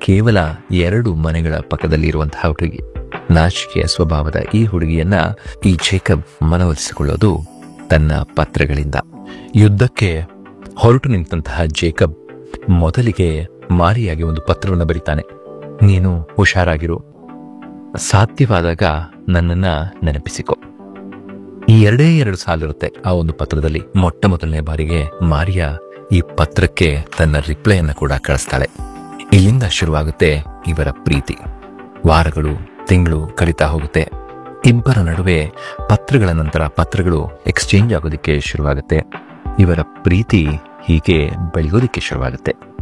ಕೇವಲ ಎರಡು ಮನೆಗಳ ಪಕ್ಕದಲ್ಲಿ ಇರುವಂತಹ ಹುಡುಗಿ ನಾಚಿಕೆಯ ಸ್ವಭಾವದ ಈ ಹುಡುಗಿಯನ್ನ ಈ ಜೇಕಬ್ ಮನವೊಲಿಸಿಕೊಳ್ಳೋದು ತನ್ನ ಪತ್ರಗಳಿಂದ ಯುದ್ಧಕ್ಕೆ ಹೊರಟು ನಿಂತಹ ಜೇಕಬ್ ಮೊದಲಿಗೆ ಮಾರಿಯಾಗಿ ಒಂದು ಪತ್ರವನ್ನು ಬರೀತಾನೆ ನೀನು ಹುಷಾರಾಗಿರು ಸಾಧ್ಯವಾದಾಗ ನನ್ನನ್ನ ನೆನಪಿಸಿಕೊ ಈ ಎರಡೇ ಎರಡು ಸಾಲಿರುತ್ತೆ ಆ ಒಂದು ಪತ್ರದಲ್ಲಿ ಮೊಟ್ಟ ಮೊದಲನೇ ಬಾರಿಗೆ ಮಾರಿಯಾ ಈ ಪತ್ರಕ್ಕೆ ತನ್ನ ರಿಪ್ಲೈಯನ್ನ ಕೂಡ ಕಳಿಸ್ತಾಳೆ ಇಲ್ಲಿಂದ ಶುರುವಾಗುತ್ತೆ ಇವರ ಪ್ರೀತಿ ವಾರಗಳು ತಿಂಗಳು ಕಳೀತಾ ಹೋಗುತ್ತೆ ಇಬ್ಬರ ನಡುವೆ ಪತ್ರಗಳ ನಂತರ ಪತ್ರಗಳು ಎಕ್ಸ್ಚೇಂಜ್ ಆಗೋದಕ್ಕೆ ಶುರುವಾಗುತ್ತೆ ಇವರ ಪ್ರೀತಿ ಹೀಗೆ ಬೆಳೆಯೋದಕ್ಕೆ ಶುರುವಾಗುತ್ತೆ